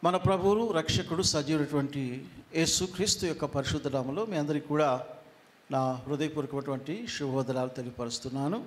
మన ప్రభువును రక్షకుడు సజీవుడటువంటి యేసుక్రీస్తు యొక్క పరిశుద్ధ నామములో మీ అందరికీ కూడా నా హృదయపూర్వకమైనటువంటి శుభోదరాలు తెలియపరుస్తున్నాను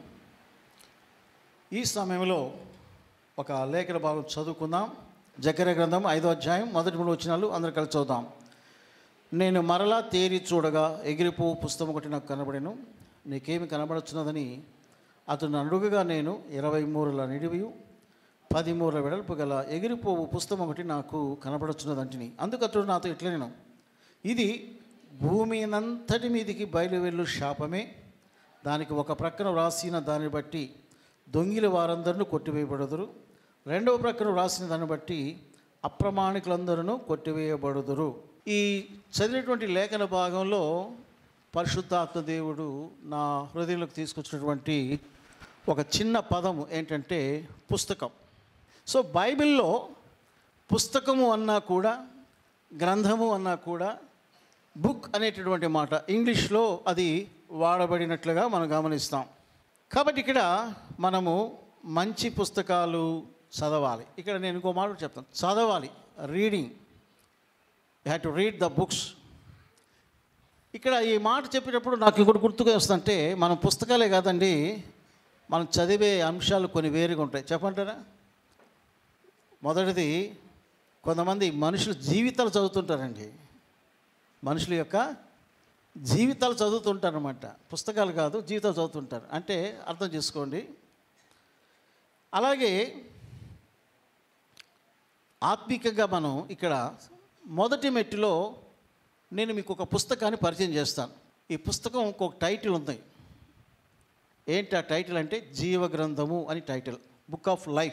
ఈ సమయంలో ఒక లేఖన భాగం చదువుకుందాం జకర గ్రంథం ఐదో అధ్యాయం మొదటి మూడు వచ్చినాలు అందరు కలిసి చదువుదాం నేను మరలా తేరి చూడగా ఎగిరిపో పుస్తకం ఒకటి నాకు కనబడెను నీకేమి కనబడుచున్నదని అతను అడుగుగా నేను ఇరవై మూరల నిడివియు పది మూరల వెడల్పు గల ఎగిరిపోవు పుస్తకం ఒకటి నాకు కనబడుచున్నదంటిని అందుకు అతడు నాతో ఇట్లా నేను ఇది భూమినంతటి మీదికి బయలువెళ్ళు శాపమే దానికి ఒక ప్రక్కన వ్రాసిన దాన్ని బట్టి దొంగిల వారందరినూ కొట్టివేయబడుదురు రెండవ ప్రక్కన వ్రాసిన దాన్ని బట్టి అప్రమాణికులందరూ కొట్టివేయబడుదురు ఈ చదివినటువంటి లేఖన భాగంలో పరిశుద్ధాత్మ దేవుడు నా హృదయంలోకి తీసుకొచ్చినటువంటి ఒక చిన్న పదము ఏంటంటే పుస్తకం సో బైబిల్లో పుస్తకము అన్నా కూడా గ్రంథము అన్నా కూడా బుక్ అనేటటువంటి మాట ఇంగ్లీష్లో అది వాడబడినట్లుగా మనం గమనిస్తాం కాబట్టి ఇక్కడ మనము మంచి పుస్తకాలు చదవాలి ఇక్కడ నేను ఇంకో మాట చెప్తాను చదవాలి reading you have to read the books ఇక్కడ ఈ మాట చెప్పేటప్పుడు నాకు ఇంకోటి గుర్తుగా వస్తుందంటే మనం పుస్తకాలే కాదండి మనం చదివే అంశాలు కొన్ని వేరుగా ఉంటాయి చెప్పంటారా మొదటిది కొంతమంది మనుషుల జీవితాలు చదువుతుంటారండి మనుషుల యొక్క జీవితాలు చదువుతుంటారన్నమాట పుస్తకాలు కాదు జీవితాలు చదువుతుంటారు అంటే అర్థం చేసుకోండి అలాగే ఆత్మికంగా మనం ఇక్కడ మొదటి మెట్టులో నేను మీకు ఒక పుస్తకాన్ని పరిచయం చేస్తాను ఈ పుస్తకం ఒక టైటిల్ ఉంది ఏంటి ఆ టైటిల్ అంటే జీవ గ్రంథము అని టైటిల్ బుక్ ఆఫ్ లైఫ్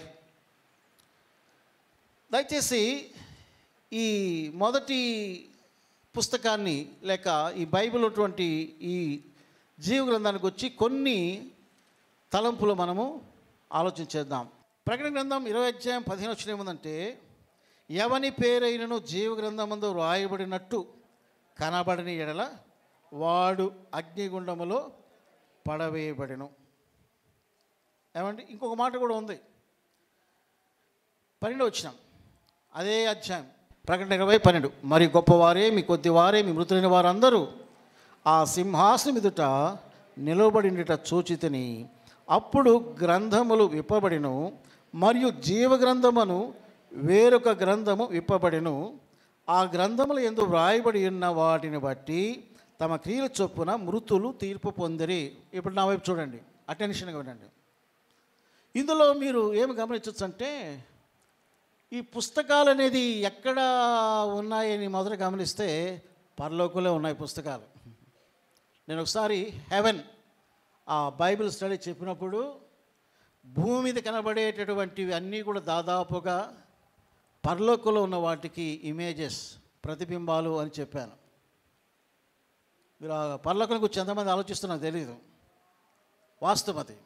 దయచేసి ఈ మొదటి పుస్తకాన్ని లేక ఈ బైబిల్ ఉన్నటువంటి ఈ జీవ గ్రంథానికి వచ్చి కొన్ని తలంపులు మనము ఆలోచించేద్దాం ప్రకటన గ్రంథం ఇరవై అధ్యాయం పదిహేను వచ్చిన ఏముందంటే ఎవని పేరైనను జీవ గ్రంథమందు రాయబడినట్టు కనబడని ఎడల వాడు అగ్నిగుండములో పడవేయబడెను ఏమండి ఇంకొక మాట కూడా ఉంది పన్నెండు వచ్చినాం అదే అధ్యాయం ప్రకటన ఇరవై పన్నెండు మరి గొప్పవారే మీ కొద్దివారే మీ మృతులైన వారందరూ ఆ సింహాసనం ఎదుట నిలబడినట చూచితని అప్పుడు గ్రంథములు విప్పబడిను మరియు జీవ గ్రంథమును వేరొక గ్రంథము విప్పబడిను ఆ గ్రంథములు ఎందు వ్రాయబడి ఉన్న వాటిని బట్టి తమ క్రియల చొప్పున మృతులు తీర్పు పొందిరి ఇప్పుడు నా వైపు చూడండి అటెన్షన్గా వినండి ఇందులో మీరు ఏమి గమనించవచ్చు అంటే ఈ పుస్తకాలు అనేది ఎక్కడ ఉన్నాయని మొదట గమనిస్తే పరలోకంలో ఉన్నాయి పుస్తకాలు నేను ఒకసారి హెవెన్ ఆ బైబిల్ స్టడీ చెప్పినప్పుడు భూమి మీద కనబడేటటువంటివి అన్నీ కూడా దాదాపుగా పరలోకంలో ఉన్న వాటికి ఇమేజెస్ ప్రతిబింబాలు అని చెప్పాను మీరు ఆ పరలోకం గురించి ఎంతమంది ఆలోచిస్తున్నారు తెలియదు వాస్తవది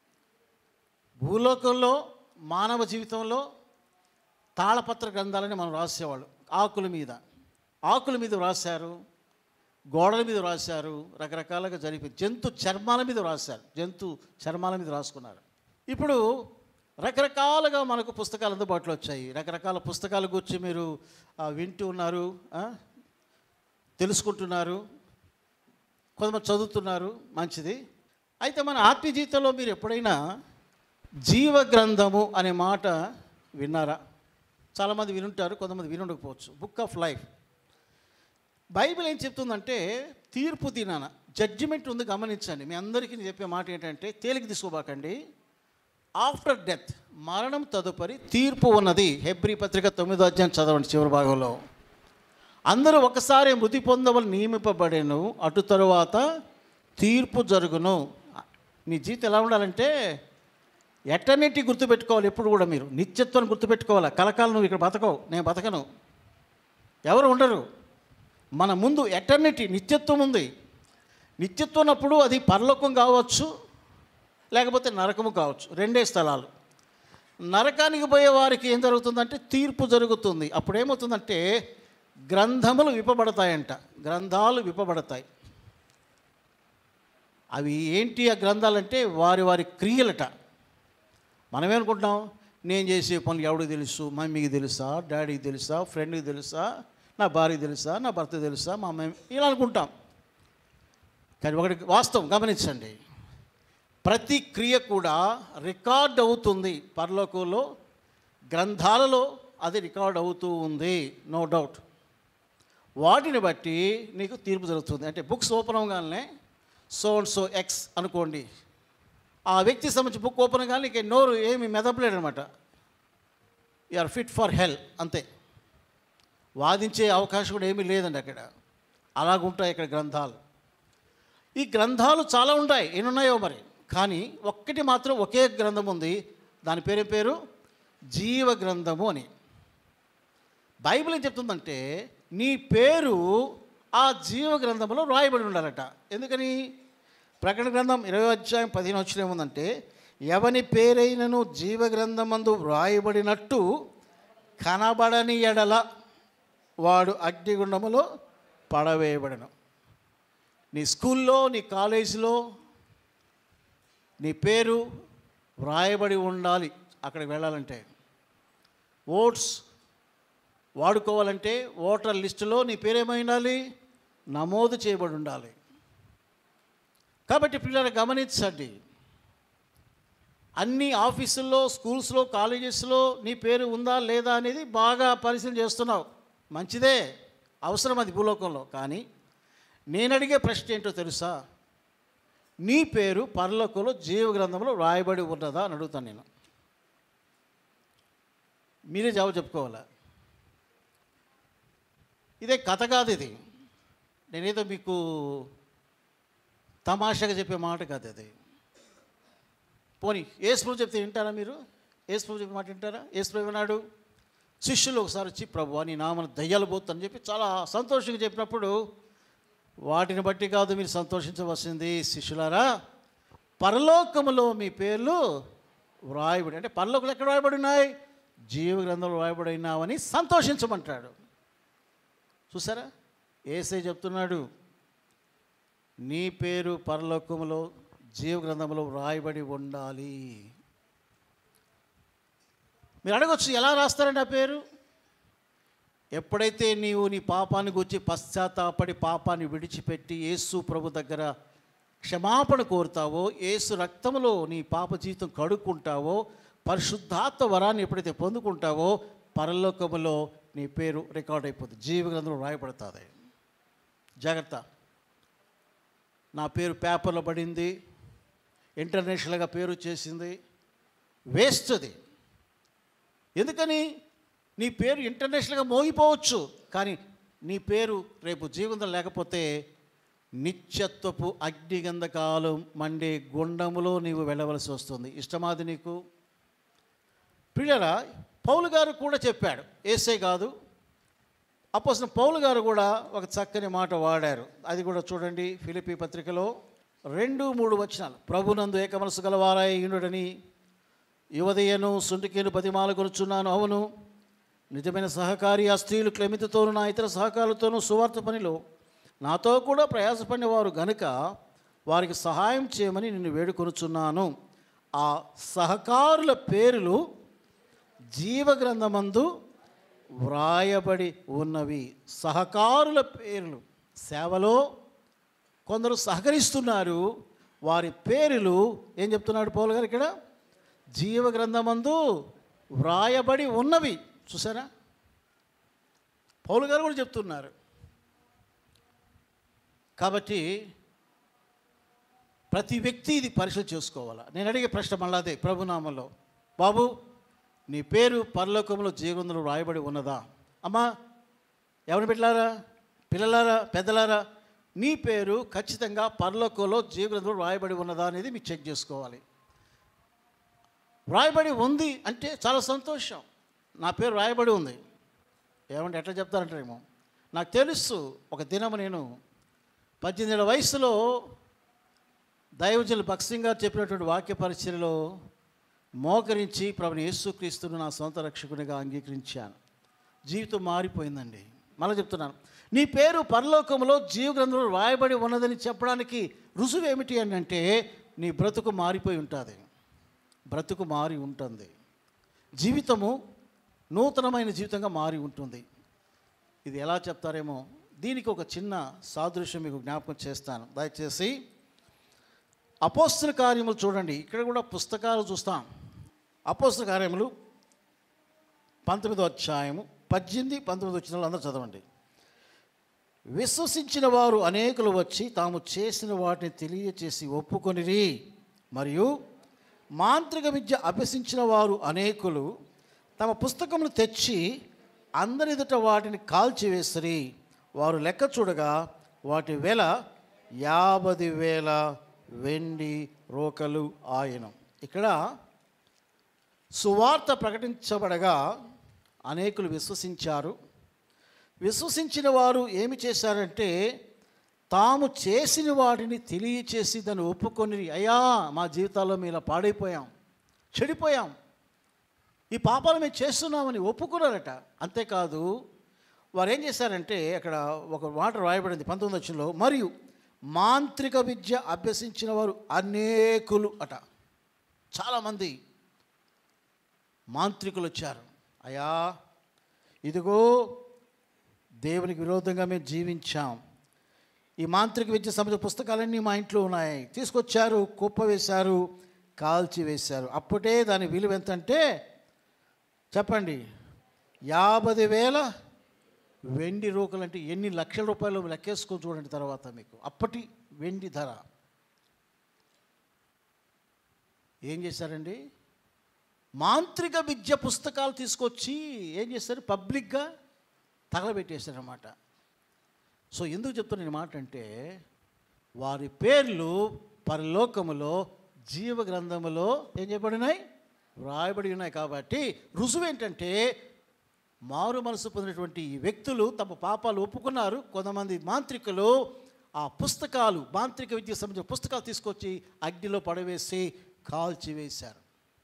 భూలోకంలో మానవ జీవితంలో తాళపత్ర గ్రంథాలని మనం రాసేవాళ్ళు ఆకుల మీద ఆకుల మీద రాశారు గోడల మీద రాశారు రకరకాలుగా జరిపి జంతు చర్మాల మీద రాశారు జంతు చర్మాల మీద రాసుకున్నారు ఇప్పుడు రకరకాలుగా మనకు పుస్తకాలు అందుబాటులో వచ్చాయి రకరకాల పుస్తకాల గురించి మీరు ఆ, వింటూ ఉన్నారు ఆ, తెలుసుకుంటున్నారు కొంతమంది చదువుతున్నారు మంచిది అయితే మన ఆత్మీయ జీవితంలో మీరు ఎప్పుడైనా జీవ గ్రంథము అనే మాట విన్నారా చాలామంది వినుంటారు కొంతమంది వినుండకపోవచ్చు బుక్ ఆఫ్ లైఫ్ బైబిల్ ఏం చెప్తుందంటే తీర్పు దినాన జడ్జిమెంట్ ఉంది గమనించండి మీ అందరికీ నేను చెప్పే మాట ఏంటంటే తేలిక తీసుకోబాకండి ఆఫ్టర్ డెత్ మరణం తదుపరి తీర్పు ఉన్నది హెబ్రి పత్రిక తొమ్మిదో అధ్యాయం చదవండి చివరి భాగంలో అందరూ ఒకసారి మృతి పొందవలు నియమింపబడేను అటు తరువాత తీర్పు జరుగును మీ జీవితం ఎలా ఉండాలంటే ఎటర్నిటీ గుర్తుపెట్టుకోవాలి ఎప్పుడు కూడా మీరు నిత్యత్వాన్ని గుర్తుపెట్టుకోవాలి కలకాలం నువ్వు ఇక్కడ బతకవు నేను బతకను ఎవరు ఉండరు మన ముందు ఎటర్నిటీ నిత్యత్వం ఉంది నిత్యత్వం ఉన్నప్పుడు అది పరలోకం కావచ్చు లేకపోతే నరకము కావచ్చు రెండే స్థలాలు నరకానికి పోయే వారికి ఏం జరుగుతుందంటే తీర్పు జరుగుతుంది అప్పుడు ఏమవుతుందంటే గ్రంథములు విప్పబడతాయంట గ్రంథాలు విప్పబడతాయి అవి ఏంటి ఆ గ్రంథాలంటే వారి వారి క్రియలట మనమేమనుకుంటున్నాం నేను చేసే పనులు ఎవడికి తెలుసు మమ్మీకి తెలుసా డాడీకి తెలుసా ఫ్రెండ్కి తెలుసా నా భార్యకి తెలుసా నా భర్త తెలుసా మా మమ్మీ ఇలా అనుకుంటాం కానీ ఒకటి వాస్తవం గమనించండి ప్రతి క్రియ కూడా రికార్డ్ అవుతుంది పరలోకంలో గ్రంథాలలో అది రికార్డ్ అవుతూ ఉంది నో డౌట్ వాటిని బట్టి నీకు తీర్పు జరుగుతుంది అంటే బుక్స్ ఓపెన్ అవగానే సో అండ్ సో ఎక్స్ అనుకోండి ఆ వ్యక్తి సంబంధించి బుక్ ఓపెన్ కానీ నీకు నోరు ఏమి మెదపలేడు అనమాట ఆర్ ఫిట్ ఫర్ హెల్ అంతే వాదించే అవకాశం కూడా ఏమీ లేదండి అక్కడ అలాగుంటాయి ఇక్కడ గ్రంథాలు ఈ గ్రంథాలు చాలా ఉంటాయి ఎన్నున్నాయో మరి కానీ ఒక్కటి మాత్రం ఒకే గ్రంథం ఉంది దాని పేరు పేరు జీవ గ్రంథము అని బైబిల్ ఏం చెప్తుందంటే నీ పేరు ఆ జీవ గ్రంథంలో రాయబడి ఉండాలట ఎందుకని ప్రకటన గ్రంథం ఇరవై అధ్యాయం పదిహేను వచ్చిన ఏముందంటే ఎవని పేరైనను జీవ గ్రంథమందు వ్రాయబడినట్టు కనబడని ఎడల వాడు అగ్నిగుండములో పడవేయబడను నీ స్కూల్లో నీ కాలేజీలో నీ పేరు వ్రాయబడి ఉండాలి అక్కడికి వెళ్ళాలంటే ఓట్స్ వాడుకోవాలంటే ఓటర్ లిస్టులో నీ పేరేమై ఉండాలి నమోదు చేయబడి ఉండాలి కాబట్టి పిల్లలు గమనించండి అన్ని ఆఫీసుల్లో స్కూల్స్లో కాలేజెస్లో నీ పేరు ఉందా లేదా అనేది బాగా పరిశీలన చేస్తున్నావు మంచిదే అవసరం అది భూలోకంలో కానీ నేను అడిగే ప్రశ్న ఏంటో తెలుసా నీ పేరు పరలోకంలో జీవ గ్రంథంలో రాయబడి ఉన్నదా అని అడుగుతాను నేను మీరే జవాబు చెప్పుకోవాలా ఇదే కథ కాదు ఇది నేనేదో మీకు తమాషాగా చెప్పే మాట కాదు అది పోనీ ఏసుప్రభు చెప్తే వింటారా మీరు ఏసుప్రభు చెప్పే మాట వింటారా ఏసుప్రభు విన్నాడు శిష్యులు ఒకసారి వచ్చి ప్రభు నీ నామను దయ్యాలు పోతుందని చెప్పి చాలా సంతోషంగా చెప్పినప్పుడు వాటిని బట్టి కాదు మీరు సంతోషించవలసింది శిష్యులారా పరలోకములో మీ పేర్లు వ్రాయబడి అంటే పరలోకలు ఎక్కడ వ్రాయబడి ఉన్నాయి జీవ గ్రంథంలో వ్రాయబడి ఉన్నావని సంతోషించమంటాడు చూసారా ఏసై చెప్తున్నాడు నీ పేరు పరలోకములో జీవ గ్రంథంలో వ్రాయబడి ఉండాలి మీరు అడగొచ్చు ఎలా రాస్తారండి ఆ పేరు ఎప్పుడైతే నీవు నీ పాపాన్ని గురించి పశ్చాత్తాపడి పాపాన్ని విడిచిపెట్టి యేసు ప్రభు దగ్గర క్షమాపణ కోరుతావో యేసు రక్తములో నీ పాప జీవితం కడుక్కుంటావో పరిశుద్ధాత్మ వరాన్ని ఎప్పుడైతే పొందుకుంటావో పరలోకములో నీ పేరు రికార్డ్ అయిపోతుంది జీవ గ్రంథంలో రాయబడుతుంది జాగ్రత్త నా పేరు పేపర్లో పడింది ఇంటర్నేషనల్గా పేరు చేసింది వేస్ట్ అది ఎందుకని నీ పేరు ఇంటర్నేషనల్గా మోగిపోవచ్చు కానీ నీ పేరు రేపు జీవితం లేకపోతే నిత్యత్వపు అగ్నిగంధకాలు మండే గుండములో నీవు వెళ్ళవలసి వస్తుంది ఇష్టమాది నీకు ప్రియులరా పౌలు గారు కూడా చెప్పాడు ఏసై కాదు అపోసిన పౌలు గారు కూడా ఒక చక్కని మాట వాడారు అది కూడా చూడండి ఫిలిపి పత్రికలో రెండు మూడు వచనాలు ప్రభునందు ఏకమనసు గలవారాయి ఇండుడని యువదయను సుంటికేను బతిమాల కొనుచున్నాను అవును నిజమైన సహకారి ఆ స్త్రీలు క్లెమితతోనూ నా ఇతర సహకారులతోనూ సువార్త పనిలో నాతో కూడా ప్రయాసపడిన వారు గనుక వారికి సహాయం చేయమని నిన్ను వేడుకొనుచున్నాను ఆ సహకారుల పేర్లు జీవగ్రంథమందు వ్రాయబడి ఉన్నవి సహకారుల పేర్లు సేవలో కొందరు సహకరిస్తున్నారు వారి పేర్లు ఏం చెప్తున్నాడు పౌలు గారు ఇక్కడ జీవ గ్రంథమందు వ్రాయబడి ఉన్నవి చూసారా పౌలు గారు కూడా చెప్తున్నారు కాబట్టి ప్రతి వ్యక్తి ఇది పరిశీలన చేసుకోవాలా నేను అడిగే ప్రశ్న మళ్ళా అదే ప్రభునామంలో బాబు నీ పేరు పరలోకంలో జీవనంలో రాయబడి ఉన్నదా అమ్మా ఎవరిని పెట్టారా పిల్లలారా పెద్దలారా నీ పేరు ఖచ్చితంగా పరలోకంలో జీవనంలో రాయబడి ఉన్నదా అనేది మీరు చెక్ చేసుకోవాలి రాయబడి ఉంది అంటే చాలా సంతోషం నా పేరు రాయబడి ఉంది ఏమంటే ఎట్లా చెప్తారంటారేమో నాకు తెలుసు ఒక దినము నేను పద్దెనిమిది ఏళ్ళ వయసులో దైవజనులు భక్సింగ్ గారు చెప్పినటువంటి వాక్య పరిచయలో మోకరించి ప్రభుని యేసుక్రీస్తును నా సొంత రక్షకునిగా అంగీకరించాను జీవితం మారిపోయిందండి మళ్ళీ చెప్తున్నాను నీ పేరు పరలోకంలో జీవ గ్రంథంలో రాయబడి ఉన్నదని చెప్పడానికి రుజువు ఏమిటి అని అంటే నీ బ్రతుకు మారిపోయి ఉంటుంది బ్రతుకు మారి ఉంటుంది జీవితము నూతనమైన జీవితంగా మారి ఉంటుంది ఇది ఎలా చెప్తారేమో దీనికి ఒక చిన్న సాదృశ్యం మీకు జ్ఞాపకం చేస్తాను దయచేసి అపోస్తుల కార్యములు చూడండి ఇక్కడ కూడా పుస్తకాలు చూస్తాం అపోస్తుల కార్యములు పంతొమ్మిదో అధ్యాయము పద్దెనిమిది పంతొమ్మిది వచ్చిన అందరూ చదవండి విశ్వసించిన వారు అనేకులు వచ్చి తాము చేసిన వాటిని తెలియచేసి ఒప్పుకొనిరి మరియు మాంత్రిక విద్య అభ్యసించిన వారు అనేకులు తమ పుస్తకములు తెచ్చి అందరి ఎదుట వాటిని కాల్చివేసిరి వారు లెక్క చూడగా వాటి వెల యాభై వేల వెండి రోకలు ఆయనం ఇక్కడ సువార్త ప్రకటించబడగా అనేకులు విశ్వసించారు విశ్వసించిన వారు ఏమి చేశారంటే తాము చేసిన వాటిని తెలియచేసి దాన్ని ఒప్పుకొని అయ్యా మా జీవితాల్లో మేము ఇలా పాడైపోయాం చెడిపోయాం ఈ పాపాలు మేము చేస్తున్నామని ఒప్పుకున్నారట అంతేకాదు వారు ఏం చేశారంటే అక్కడ ఒక మాట రాయబడింది పంతొమ్మిది వచ్చంలో మరియు మాంత్రిక విద్య అభ్యసించిన వారు అనేకులు అట చాలామంది మాంత్రికులు వచ్చారు అయ్యా ఇదిగో దేవునికి విరోధంగా మేము జీవించాం ఈ మాంత్రిక విద్య సంబంధించిన పుస్తకాలన్నీ మా ఇంట్లో ఉన్నాయి తీసుకొచ్చారు కుప్ప వేశారు కాల్చి వేశారు అప్పుడే దాని విలువ ఎంత అంటే చెప్పండి యాభై వేల వెండి రూకలు అంటే ఎన్ని లక్షల రూపాయలు లెక్కేసుకొని చూడండి తర్వాత మీకు అప్పటి వెండి ధర ఏం చేశారండి మాంత్రిక విద్య పుస్తకాలు తీసుకొచ్చి ఏం చేస్తారు పబ్లిక్గా తగలబెట్టేశారన్నమాట సో ఎందుకు చెప్తున్నా నేను మాట అంటే వారి పేర్లు పరలోకములో జీవ గ్రంథములో ఏం చేయబడినాయి వ్రాయబడి ఉన్నాయి కాబట్టి రుజువు ఏంటంటే మారు మనసు పొందినటువంటి ఈ వ్యక్తులు తమ పాపాలు ఒప్పుకున్నారు కొంతమంది మాంత్రికులు ఆ పుస్తకాలు మాంత్రిక విద్య సంబంధించిన పుస్తకాలు తీసుకొచ్చి అగ్నిలో పడవేసి కాల్చివేశారు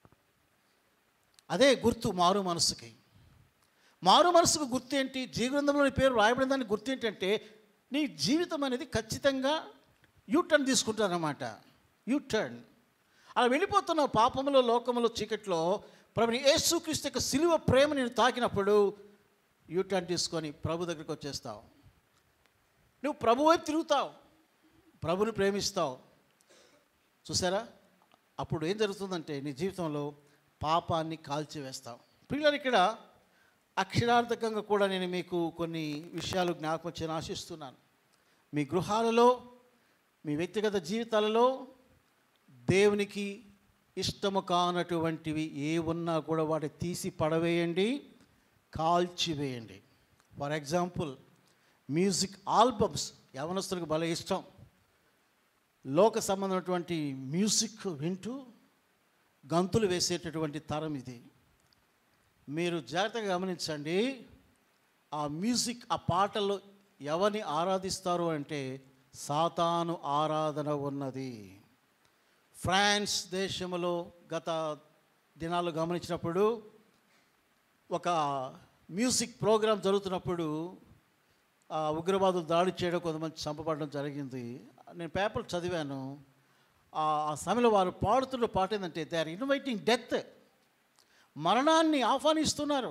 అదే గుర్తు మారు మనసుకి మారు మనసుకు గుర్తు ఏంటి జీవగ్రంథంలోని పేరు రాయబడిన దానికి గుర్తు ఏంటంటే నీ జీవితం అనేది ఖచ్చితంగా యూ టర్న్ తీసుకుంటారన్నమాట యూ టర్న్ అలా వెళ్ళిపోతున్న పాపంలో లోకంలో చీకట్లో ప్రభుని యేసుక్రీస్తు యొక్క సిలువ ప్రేమ నేను తాకినప్పుడు యూ టర్న్ తీసుకొని ప్రభు దగ్గరికి వచ్చేస్తావు నువ్వు ప్రభు వైపు తిరుగుతావు ప్రభుని ప్రేమిస్తావు చూసారా అప్పుడు ఏం జరుగుతుందంటే నీ జీవితంలో పాపాన్ని కాల్చివేస్తావు పిల్లలు ఇక్కడ అక్షరార్థకంగా కూడా నేను మీకు కొన్ని విషయాలు జ్ఞాపకం చేయని ఆశిస్తున్నాను మీ గృహాలలో మీ వ్యక్తిగత జీవితాలలో దేవునికి ఇష్టము కానటువంటివి ఏ ఉన్నా కూడా వాటి తీసి పడవేయండి కాల్చివేయండి ఫర్ ఎగ్జాంపుల్ మ్యూజిక్ ఆల్బమ్స్ యవనస్తులకు భలే ఇష్టం లోక సంబంధమైనటువంటి మ్యూజిక్ వింటూ గంతులు వేసేటటువంటి తరం ఇది మీరు జాగ్రత్తగా గమనించండి ఆ మ్యూజిక్ ఆ పాటల్లో ఎవరిని ఆరాధిస్తారు అంటే సాతాను ఆరాధన ఉన్నది ఫ్రాన్స్ దేశంలో గత దినాలు గమనించినప్పుడు ఒక మ్యూజిక్ ప్రోగ్రాం జరుగుతున్నప్పుడు ఆ ఉగ్రవాదులు దాడి చేయడం కొంతమంది చంపబడడం జరిగింది నేను పేపర్ చదివాను ఆ ఆ సమయంలో వారు పాడుతున్న పాట ఏంటంటే దే ఆర్ ఇన్వైటింగ్ డెత్ మరణాన్ని ఆహ్వానిస్తున్నారు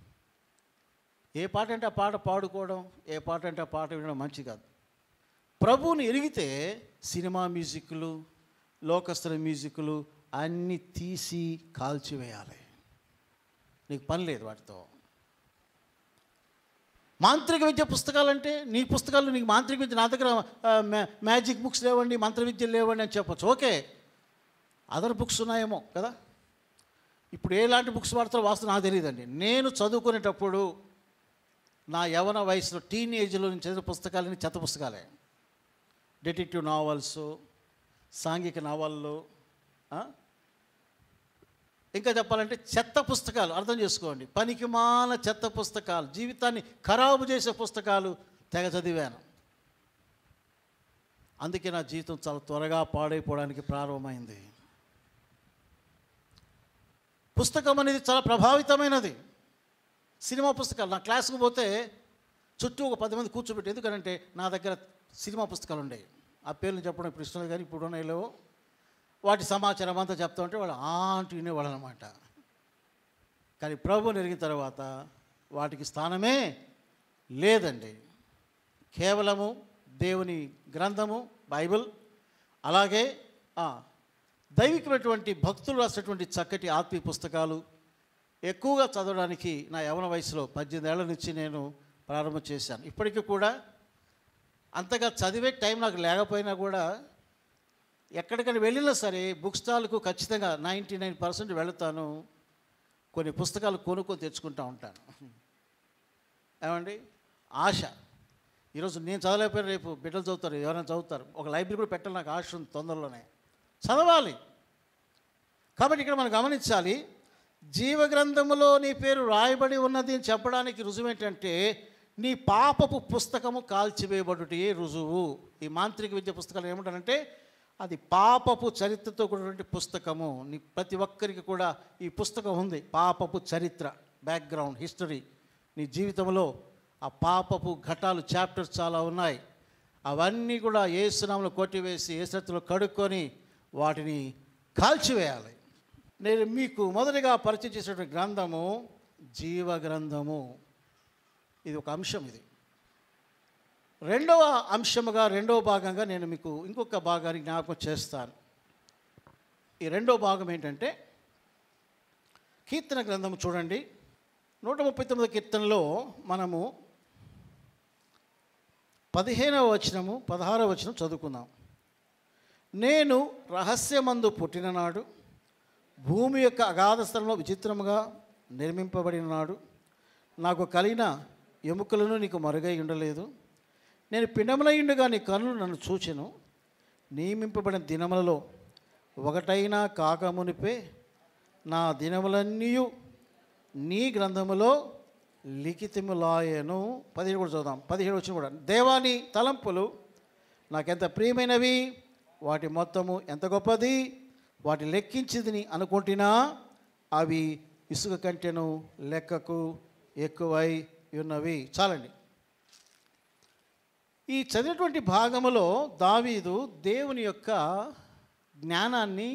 ఏ పాట అంటే ఆ పాట పాడుకోవడం ఏ పాట అంటే ఆ పాట వినడం మంచి కాదు ప్రభువుని ఎరిగితే సినిమా మ్యూజిక్లు లోకస్తుల మ్యూజిక్లు అన్నీ తీసి కాల్చివేయాలి నీకు పని లేదు వాటితో మాంత్రిక విద్య పుస్తకాలంటే నీ పుస్తకాలు నీకు మాంత్రిక విద్య నా దగ్గర ఆ, మ్యా- మ్యాజిక్ బుక్స్ లేవండి మంత్ర విద్యలు లేవండి అని చెప్పొచ్చు ఓకే అదర్ బుక్స్ ఉన్నాయేమో కదా ఇప్పుడు ఎలాంటి బుక్స్ వాడతారో వాస్తవం నాకు తెలియదండి నేను చదువుకునేటప్పుడు నా యవన వయసులో టీనేజ్లో నేను చదివిన పుస్తకాలన్నీ చెత్త పుస్తకాలే డిటెక్టివ్ నావల్స్ సాంఘిక నావళ్ళు ఆ? ఇంకా చెప్పాలంటే చెత్త పుస్తకాలు అర్థం చేసుకోండి పనికిమాల చెత్త పుస్తకాలు జీవితాన్ని ఖరాబు చేసే పుస్తకాలు తెగ చదివాను అందుకే నా జీవితం చాలా త్వరగా పాడైపోవడానికి ప్రారంభమైంది పుస్తకం అనేది చాలా ప్రభావితమైనది సినిమా పుస్తకాలు నా క్లాస్కి పోతే చుట్టూ ఒక పది మంది కూర్చోబెట్టి ఎందుకంటే నా దగ్గర సినిమా పుస్తకాలు ఉండేవి ఆ పేర్లు చెప్పడం ఇప్పుడు ఇష్టం లేదు కానీ ఇప్పుడు ఉన్నాయి లేవో వాటి సమాచారం అంతా చెప్తా ఉంటే వాళ్ళు ఆ అంటూ వినేవాళ్ళు అనమాట కానీ ప్రభు నెరిగిన తర్వాత వాటికి స్థానమే లేదండి కేవలము దేవుని గ్రంథము బైబిల్ అలాగే ఆ, దైవికమైనటువంటి భక్తులు రాసినటువంటి చక్కటి ఆత్మీయ పుస్తకాలు ఎక్కువగా చదవడానికి నా యవన వయసులో పద్దెనిమిది ఏళ్ల నుంచి నేను ప్రారంభం చేశాను ఇప్పటికీ కూడా అంతగా చదివే టైం నాకు లేకపోయినా కూడా ఎక్కడికైనా వెళ్ళినా సరే బుక్ స్టాల్కు ఖచ్చితంగా నైంటీ నైన్ పర్సెంట్ వెళతాను కొన్ని పుస్తకాలు కొనుక్కొని తెచ్చుకుంటూ ఉంటాను ఏమండి ఆశ ఈరోజు నేను చదవలేకపోయినా రేపు బిడ్డలు చదువుతారు ఎవరైనా చదువుతారు ఒక లైబ్రరీ కూడా పెట్టాలి నాకు ఆశ ఉంది తొందరలోనే చదవాలి కాబట్టి ఇక్కడ మనం గమనించాలి జీవగ్రంథములో నీ పేరు రాయబడి ఉన్నది అని చెప్పడానికి రుజువు ఏంటంటే నీ పాపపు పుస్తకము కాల్చివేయబడుటే రుజువు ఈ మాంత్రిక విద్య పుస్తకాలు ఏమంటారంటే అది పాపపు చరిత్రతో కూడినటువంటి పుస్తకము నీ ప్రతి ఒక్కరికి కూడా ఈ పుస్తకం ఉంది పాపపు చరిత్ర బ్యాక్గ్రౌండ్ హిస్టరీ నీ జీవితంలో ఆ పాపపు ఘటాలు చాప్టర్స్ చాలా ఉన్నాయి అవన్నీ కూడా ఏసునామలో కొట్టివేసి ఏసత్తులో కడుక్కొని వాటిని కాల్చివేయాలి నేను మీకు మొదటిగా పరిచయం చేసినటువంటి గ్రంథము జీవ గ్రంథము ఇది ఒక అంశం ఇది రెండవ అంశముగా రెండవ భాగంగా నేను మీకు ఇంకొక భాగాన్ని జ్ఞాపకం చేస్తాను ఈ రెండవ భాగం ఏంటంటే కీర్తన గ్రంథము చూడండి నూట ముప్పై తొమ్మిది కీర్తనలో మనము పదిహేనవ వచనము పదహారవ వచనం చదువుకుందాం నేను రహస్యమందు పుట్టిననాడు భూమి యొక్క అగాధ స్థలంలో విచిత్రముగా నిర్మింపబడిన నాడు నాకు కలిగిన ఎముకలను నీకు మరుగై ఉండలేదు నేను పిండములయ్యుండగా నీ కనులు నన్ను చూచెను నియమింపబడిన దినములలో ఒకటైనా కాకమునిపే నా దినములన్నీ నీ గ్రంథములో లిఖితములాయను పదిహేడు కూడా చదువుదాం పదిహేడు వచ్చిన కూడా దేవాని తలంపులు నాకెంత ప్రియమైనవి వాటి మొత్తము ఎంత గొప్పది వాటి లెక్కించింది అనుకుంటున్నా అవి ఇసుక కంటెను లెక్కకు ఎక్కువై ఉన్నవి చాలండి ఈ చదివినటువంటి భాగములో దావీదు దేవుని యొక్క జ్ఞానాన్ని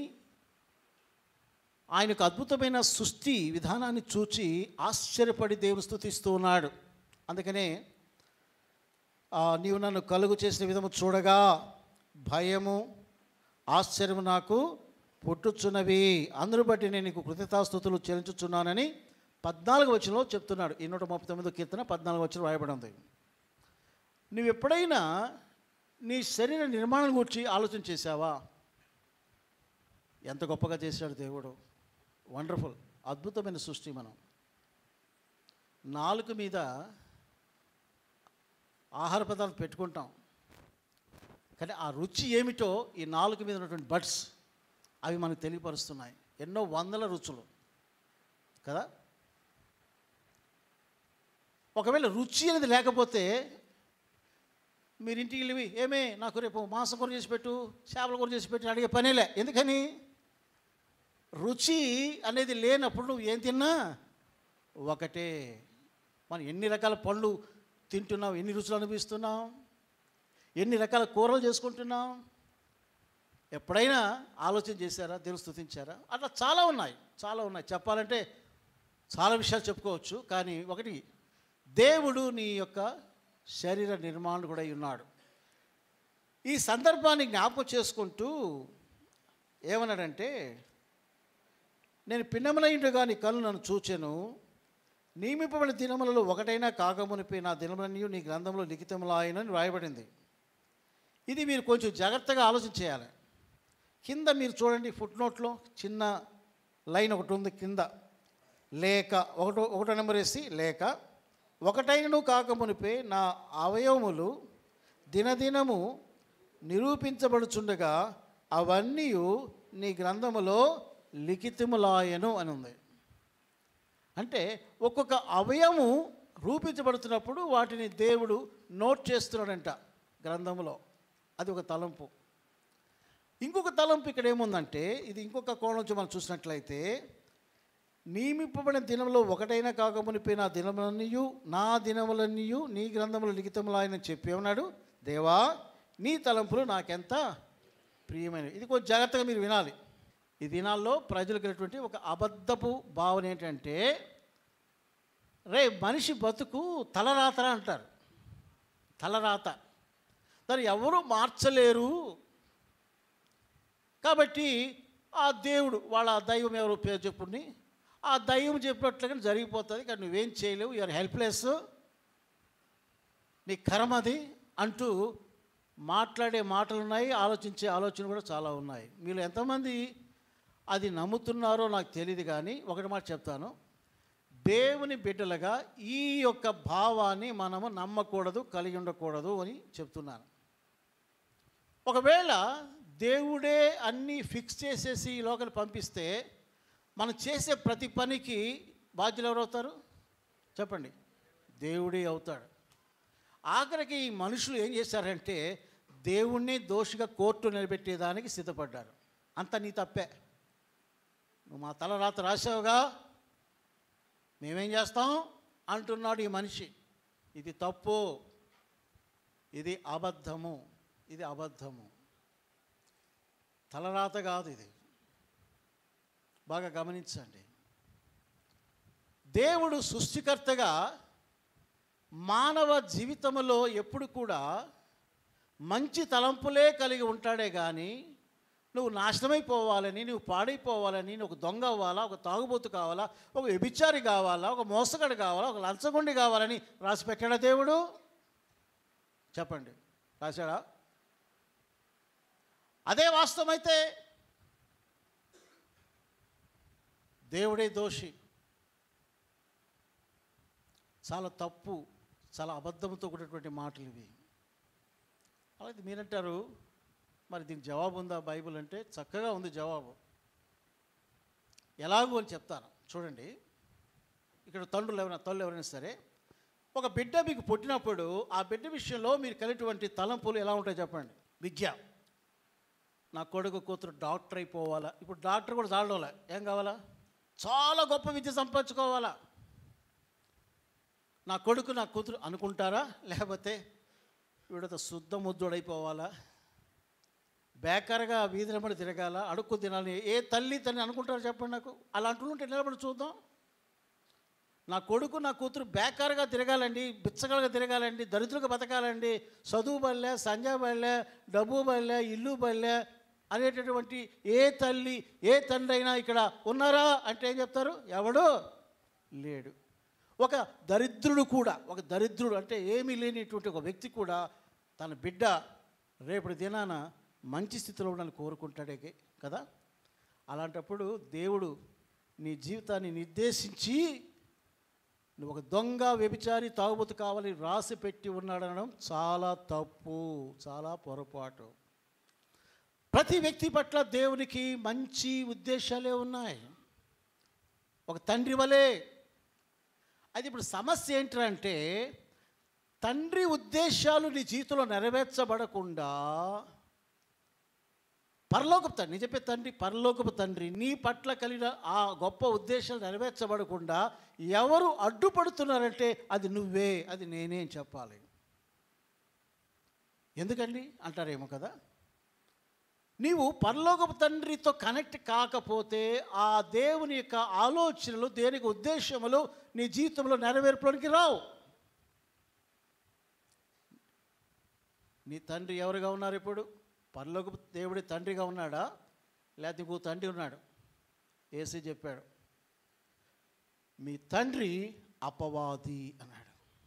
ఆయనకు అద్భుతమైన సృష్టి విధానాన్ని చూచి ఆశ్చర్యపడి దేవుని స్థుతిస్తూ ఉన్నాడు అందుకనే ఆ, నీవు నన్ను కలుగు చేసిన విధము చూడగా భయము ఆశ్చర్యము నాకు పుట్టుచున్నవి అందరూ బట్టి నేను నీకు కృతజ్ఞతాస్థుతులు చెల్లించుచున్నానని పద్నాలుగు వచనంలో చెప్తున్నాడు ఈ నూట ముప్పై తొమ్మిదో కీర్తన పద్నాలుగు వచనం రాయబడి ఉంది నువ్వు ఎప్పుడైనా నీ శరీర నిర్మాణం గురించి ఆలోచన చేశావా ఎంత గొప్పగా చేశాడు దేవుడు వండర్ఫుల్ అద్భుతమైన సృష్టి మనం నాలుక మీద ఆహార పదార్థాలు పెట్టుకుంటాం కానీ ఆ రుచి ఏమిటో ఈ నాలుక మీద ఉన్నటువంటి బడ్స్ అవి మనకు తెలియపరుస్తున్నాయి ఎన్నో వందల రుచులు కదా ఒకవేళ రుచి అనేది లేకపోతే మీరు ఇంటికి వెళ్ళి ఏమే నాకు రేపు మాంసం కూర చేసి పెట్టు చేపల కూర చేసి పెట్టు అడిగే పనేలే ఎందుకని రుచి అనేది లేనప్పుడు నువ్వు ఏం తిన్నా ఒకటే మనం ఎన్ని రకాల పళ్ళు తింటున్నాం ఎన్ని రుచులు అనిపిస్తున్నాం ఎన్ని రకాల కూరలు చేసుకుంటున్నాం ఎప్పుడైనా ఆలోచన చేశారా దేవుని స్థుతించారా అట్లా చాలా ఉన్నాయి చాలా ఉన్నాయి చెప్పాలంటే చాలా విషయాలు చెప్పుకోవచ్చు కానీ ఒకటి దేవుడు నీ యొక్క శరీర నిర్మాణం కూడా అయి ఉన్నాడు ఈ సందర్భాన్ని జ్ఞాపకం చేసుకుంటూ ఏమన్నాడంటే నేను పిండములైండుగా నీ కళ్ళు నన్ను చూచెను నియమింపబడిన దినములలో ఒకటైనా కాకమునిపై నా దినములన్నీ నీ గ్రంథంలో లిఖితములాయనని రాయబడింది ఇది మీరు కొంచెం జాగ్రత్తగా ఆలోచన చేయాలి కింద మీరు చూడండి ఫుట్ నోట్లో చిన్న లైన్ ఒకటి ఉంది కింద లేక ఒకటో ఒకటో నెంబర్ వేసి లేక ఒకటైనను కాకమునిపై నా అవయవములు దినదినము నిరూపించబడుచుండగా అవన్నీ నీ గ్రంథములో లిఖితములాయను అని ఉంది అంటే ఒక్కొక్క అవయము రూపించబడుతున్నప్పుడు వాటిని దేవుడు నోట్ చేస్తున్నాడంట గ్రంథములో అది ఒక తలంపు ఇంకొక తలంపు ఇక్కడ ఏముందంటే ఇది ఇంకొక కోణం నుంచి మనం చూసినట్లయితే నియమింపబడిన దినంలో ఒకటైనా కాకమునిపై నా దినములన్నీయు నా దినములన్నీయు నీ గ్రంథములు లిఖితములు ఆయన చెప్పి ఉన్నాడు దేవా నీ తలంపులు నాకెంత ప్రియమైనవి ఇది కొంచెం జాగ్రత్తగా మీరు వినాలి ఈ దినాల్లో ప్రజలకు ఉన్నటువంటి ఒక అబద్ధపు భావన ఏంటంటే రే మనిషి బతుకు తలరాత అంటారు తలరాత దాన్ని ఎవరు మార్చలేరు కాబట్టి ఆ దేవుడు వాళ్ళ దైవం ఎవరు పేరు చెప్పుని ఆ దైవం చెప్పినట్లుగా జరిగిపోతుంది కానీ నువ్వేం చేయలేవు యూఆర్ హెల్ప్లెస్ నీ కర్మ అది అంటూ మాట్లాడే మాటలు ఉన్నాయి ఆలోచించే ఆలోచన కూడా చాలా ఉన్నాయి మీరు ఎంతమంది అది నమ్ముతున్నారో నాకు తెలియదు కానీ ఒకటి మాట చెప్తాను దేవుని బిడ్డలుగా ఈ యొక్క భావాన్ని మనము నమ్మకూడదు కలిగి ఉండకూడదు అని చెప్తున్నాను ఒకవేళ దేవుడే అన్నీ ఫిక్స్ చేసేసి ఈ లోకల్ పంపిస్తే మనం చేసే ప్రతి పనికి బాధ్యులు ఎవరు అవుతారు చెప్పండి దేవుడే అవుతాడు ఆఖరికి ఈ మనుషులు ఏం చేశారంటే దేవుణ్ణి దోషిగా కోర్టు నిలబెట్టేదానికి సిద్ధపడ్డారు అంత నీ తప్పే నువ్వు మా తల రాత రాసావుగా మేమేం చేస్తాం అంటున్నాడు ఈ మనిషి ఇది తప్పు ఇది అబద్ధము ఇది అబద్ధము తలరాత కాదు ఇది బాగా గమనించండి దేవుడు సృష్టికర్తగా మానవ జీవితంలో ఎప్పుడు కూడా మంచి తలంపులే కలిగి ఉంటాడే కానీ నువ్వు నాశనమైపోవాలని నువ్వు పాడైపోవాలని నువ్వు ఒక దొంగ అవ్వాలా ఒక తాగుబోతు కావాలా ఒక వ్యభిచారి కావాలా ఒక మోసగాడు కావాలా ఒక లంచగొండి కావాలని రాసి పెట్టాడా దేవుడు చెప్పండి రాశాడా అదే వాస్తవమైతే దేవుడే దోషి చాలా తప్పు చాలా అబద్ధంతో కూడినటువంటి మాటలు ఇవి అలాగే మీరంటారు మరి దీనికి జవాబు ఉందా బైబిల్ అంటే చక్కగా ఉంది జవాబు ఎలాగో అని చెప్తాను చూడండి ఇక్కడ తండ్రులు ఎవరైనా తల్లు ఎవరైనా సరే ఒక బిడ్డ మీకు పుట్టినప్పుడు ఆ బిడ్డ విషయంలో మీరు కలిగినటువంటి తలంపులు ఎలా ఉంటాయి చెప్పండి విద్య నా కొడుకు కూతురు డాక్టర్ అయిపోవాలా ఇప్పుడు డాక్టర్ కూడా చాలడోలే ఏం కావాలా చాలా గొప్ప విద్య సంపాదించుకోవాలా నా కొడుకు నా కూతురు అనుకుంటారా లేకపోతే వీడితో శుద్ధ ముద్దుడైపోవాలా బేకరగా వీధి నిలబడి తిరగాల అడుక్కు తినాలని ఏ తల్లి తల్లి అనుకుంటారో చెప్పండి నాకు అలా అంటుంటే నిలబడి చూద్దాం నా కొడుకు నా కూతురు బేకారుగా తిరగాలండి బిచ్చగలుగా తిరగాలండి దరిద్రుగా బతకాలండి చదువు బల్లే సంజా బల్లే డబ్బు బల్లే ఇల్లు బల్లే అనేటటువంటి ఏ తల్లి ఏ తండ్రి అయినా ఇక్కడ ఉన్నారా అంటే ఏం చెప్తారు ఎవడు లేడు ఒక దరిద్రుడు కూడా ఒక దరిద్రుడు అంటే ఏమీ లేనిటువంటి ఒక వ్యక్తి కూడా తన బిడ్డ రేపటి దినాన మంచి స్థితిలో ఉండాలని కోరుకుంటాడే కదా అలాంటప్పుడు దేవుడు నీ జీవితాన్ని నిర్దేశించి నువ్వు ఒక దొంగ వ్యభిచారి తాగుబోతు కావాలని రాసి పెట్టి ఉన్నాడనడం చాలా తప్పు చాలా పొరపాటు ప్రతి వ్యక్తి పట్ల దేవునికి మంచి ఉద్దేశాలే ఉన్నాయి ఒక తండ్రి వలె అది ఇప్పుడు సమస్య ఏంటంటే తండ్రి ఉద్దేశాలు నీ జీవితంలో నెరవేర్చబడకుండా పరలోకపు తండ్రి నేను చెప్పే తండ్రి పరలోకపు తండ్రి నీ పట్ల కలిగిన ఆ గొప్ప ఉద్దేశాలు నెరవేర్చబడకుండా ఎవరు అడ్డుపడుతున్నారంటే అది నువ్వే అది నేనే అని చెప్పాలి ఎందుకండి అంటారేమో కదా నీవు పరలోకపు తండ్రితో కనెక్ట్ కాకపోతే ఆ దేవుని యొక్క ఆలోచనలు దేనికి ఉద్దేశములు నీ జీవితంలో నెరవేర్పులోనికి రావు నీ తండ్రి ఎవరుగా ఉన్నారు ఇప్పుడు పరలోకపు దేవుడి తండ్రిగా ఉన్నాడా లేకపోతే ఇంకో తండ్రి ఉన్నాడు ఏసీ చెప్పాడు మీ తండ్రి అపవాది అన్నాడు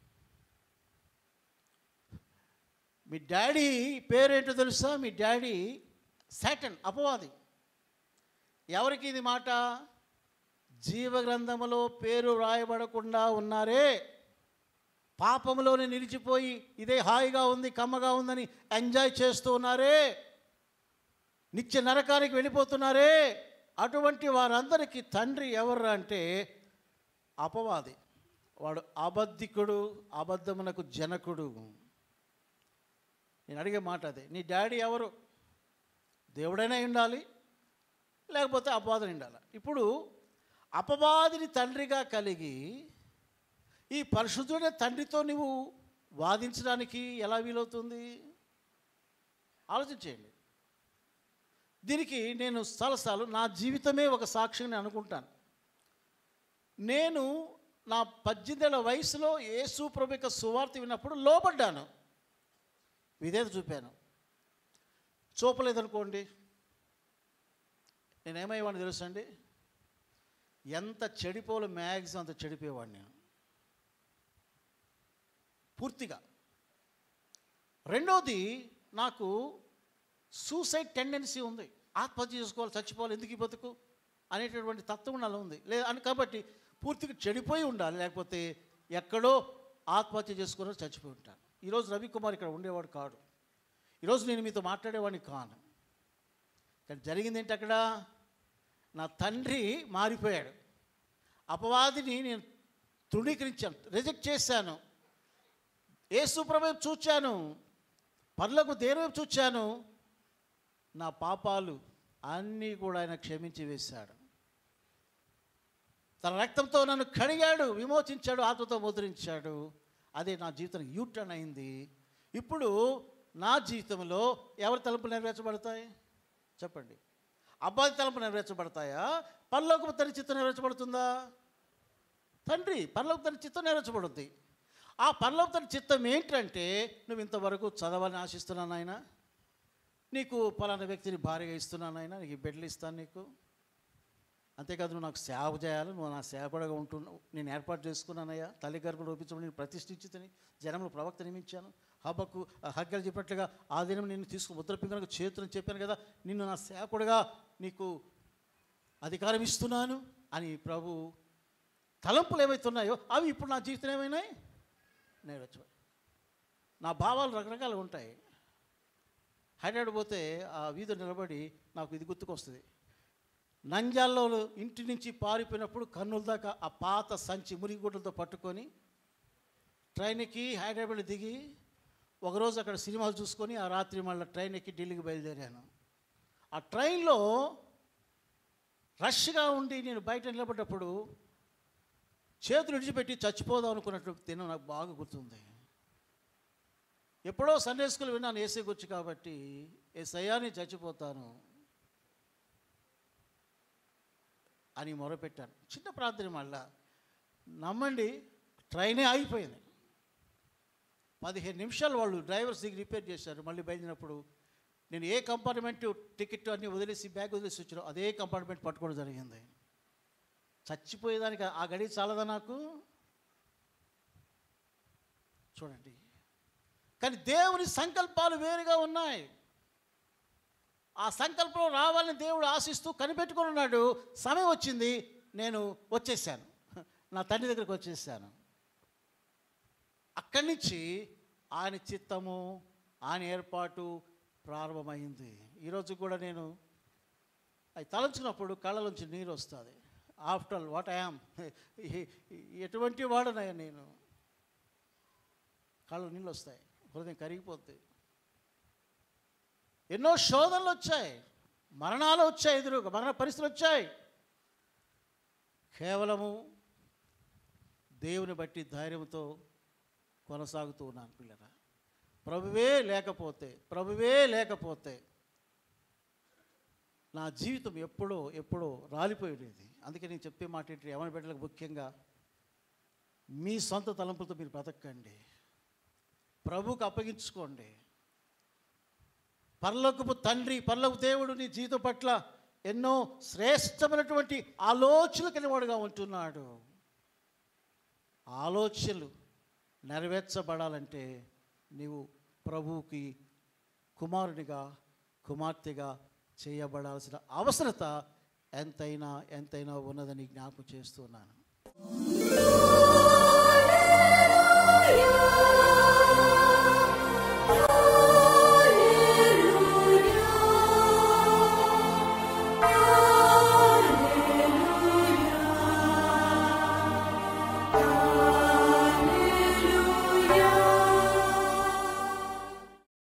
మీ డాడీ పేరేంటో తెలుసా మీ డాడీ సాటన్ అపవాది ఎవరికి ఇది మాట జీవగ్రంథములో పేరు రాయబడకుండా ఉన్నారే పాపంలోనే నిలిచిపోయి ఇదే హాయిగా ఉంది కమ్మగా ఉందని ఎంజాయ్ చేస్తూ ఉన్నారే నిత్య నరకానికి వెళ్ళిపోతున్నారే అటువంటి వారందరికీ తండ్రి ఎవరు అంటే అపవాది వాడు అబద్ధికుడు అబద్ధమునకు జనకుడు నేను అడిగే మాట అదే నీ డాడీ ఎవరు దేవుడైనా ఉండాలి లేకపోతే అపవాదిని ఉండాలి ఇప్పుడు అపవాదిని తండ్రిగా కలిగి ఈ పరిశుద్ధుడే తండ్రితో నువ్వు వాదించడానికి ఎలా వీలవుతుంది ఆలోచించేయండి దీనికి నేను చాలాసార్లు నా జీవితమే ఒక సాక్ష్యం అనుకుంటాను నేను నా పద్దెనిమిదేళ్ల వయసులో యేసు ప్రభు యొక్క సువార్త విన్నప్పుడు లోపడ్డాను విధేత చూపాను చూపలేదనుకోండి నేనేమయ్యేవాడిని తెలుసా అండి ఎంత చెడిపోలు మ్యాక్సిమం అంత చెడిపోయేవాడిని నేను పూర్తిగా రెండోది నాకు సూసైడ్ టెండెన్సీ ఉంది ఆత్మహత్య చేసుకోవాలి చచ్చిపోవాలి ఎందుకు ఈ బతుకు అనేటటువంటి తత్వం నాలో ఉంది లేదు అని కాబట్టి పూర్తిగా చెడిపోయి ఉండాలి లేకపోతే ఎక్కడో ఆత్మహత్య చేసుకుని చచ్చిపోయి ఉంటాను ఈరోజు రవికుమార్ ఇక్కడ ఉండేవాడు కాడు ఈరోజు నేను మీతో మాట్లాడేవాడిని కాను కానీ జరిగింది ఏంటి అక్కడ నా తండ్రి మారిపోయాడు అపవాదిని నేను తృణీకరించాను రిజెక్ట్ చేశాను ఏసుప్రభు చూచాను పనులకు దేని వైపు చూచాను నా పాపాలు అన్నీ కూడా ఆయన క్షమించి వేశాడు తన రక్తంతో నన్ను కడిగాడు విమోచించాడు ఆత్మతో ముద్రించాడు అదే నా జీవితం యూటర్న్ అయింది ఇప్పుడు నా జీవితంలో ఎవరి తలుపులు నెరవేర్చబడతాయి చెప్పండి అబ్బాయి తలుపు నెరవేర్చబడతాయా పరలోకపు తన చిత్తం నెరవేర్చబడుతుందా తండ్రి పరలోక తన చిత్తం నెరవేర్చబడుద్ది ఆ పరలోక తన చిత్తం ఏంటంటే నువ్వు ఇంతవరకు చదవాలని ఆశిస్తున్నాను ఆయన నీకు పలానా వ్యక్తిని భార్యగా ఇస్తున్నాను ఆయన నీకు ఈ బిడ్డలు ఇస్తాను నీకు అంతేకాదు నువ్వు నాకు సేవ చేయాలి నువ్వు నా సేవకుడుగా ఉంటున్నావు నేను ఏర్పాటు చేసుకున్నానయ్యా తల్లి గర్భం రూపించడం నేను ప్రతిష్ఠించుతని జనములు ప్రవక్త నియమించాను హబ్బకు హగ్గలు చెప్పినట్లుగా ఆ దినం నిన్ను తీసుకు ముద్ర పింగనకు చేతులను చెప్పాను కదా నిన్ను నా సేవకుడుగా నీకు అధికారం ఇస్తున్నాను అని ప్రభు తలంపులు ఏవైతున్నాయో అవి ఇప్పుడు నా జీవితం ఏమైనాయి నేరొచ్చు నా భావాలు రకరకాలు ఉంటాయి హైదరాబాద్ పోతే ఆ వీధి నిలబడి నాకు ఇది గుర్తుకొస్తుంది నంజాల్లో ఇంటి నుంచి పారిపోయినప్పుడు కన్నుల దాకా ఆ పాత సంచి మురిగుడ్డలతో పట్టుకొని ట్రైన్ ఎక్కి హైదరాబాద్ దిగి ఒకరోజు అక్కడ సినిమాలు చూసుకొని ఆ రాత్రి మళ్ళీ ట్రైన్ ఎక్కి ఢిల్లీకి బయలుదేరాను ఆ ట్రైన్లో రష్గా ఉండి నేను బయట నిలబడ్డప్పుడు చేతులు విడిచిపెట్టి చచ్చిపోదాం అనుకున్నట్టు తిన నాకు బాగా గుర్తుంది ఎప్పుడో సండే స్కూల్ విన్నాను ఏసీ గురించి కాబట్టి ఏ సయాని చచ్చిపోతాను అని మొరపెట్టాను చిన్న ప్రార్థన మళ్ళా నమ్మండి ట్రైనే ఆగిపోయింది పదిహేను నిమిషాలు వాళ్ళు డ్రైవర్స్ దిగి రిపేర్ చేశారు మళ్ళీ బయలుదేరినప్పుడు నేను ఏ కంపార్ట్మెంట్ టికెట్ అన్ని వదిలేసి బ్యాగ్ వదిలేసి వచ్చానో అదే కంపార్ట్మెంట్ పట్టుకోవడం జరిగింది చచ్చిపోయేదానికి ఆ గడి చాలదా నాకు చూడండి కానీ దేవుని సంకల్పాలు వేరుగా ఉన్నాయి ఆ సంకల్పం రావాలని దేవుడు ఆశిస్తూ కనిపెట్టుకొని ఉన్నాడు సమయం వచ్చింది నేను వచ్చేసాను నా తండ్రి దగ్గరికి వచ్చేసాను అక్కడి నుంచి ఆయన చిత్తము ఆయన ఏర్పాటు ప్రారంభమైంది ఈరోజు కూడా నేను అవి తలంచినప్పుడు కళ్ళలోంచి నీరు వస్తుంది ఆఫ్టర్ ఆల్ వాట్ ఐఆమ్ ఎటువంటి వాడనయ్యా నేను కళ్ళు నీళ్ళు వస్తాయి హృదయం కరిగిపోద్ది ఎన్నో శోధనలు వచ్చాయి మరణాలు వచ్చాయి ఎదురుగా మరణ పరిస్థితులు వచ్చాయి కేవలము దేవుని బట్టి ధైర్యంతో కొనసాగుతూ ఉన్నాను పిల్లరా ప్రభువే లేకపోతే ప్రభువే లేకపోతే నా జీవితం ఎప్పుడో ఎప్పుడో రాలిపోయేది అందుకే నేను చెప్పే మాట ఏంటి ఎవరి బిడ్డలకు ముఖ్యంగా మీ సొంత తలంపులతో మీరు బ్రతకండి ప్రభువుకు అప్పగించుకోండి పర్లోకపు తండ్రి పర్లోక దేవుడు నీ జీవితం పట్ల ఎన్నో శ్రేష్టమైనటువంటి ఆలోచనలు కలిగినవాడుగా ఉంటున్నాడు ఆలోచనలు నెరవేర్చబడాలంటే నీవు ప్రభువుకి కుమారునిగా కుమార్తెగా చేయబడాల్సిన అవసరత ఎంతైనా ఎంతైనా ఉన్నదని జ్ఞాపకం చేస్తున్నాను Hallelujah.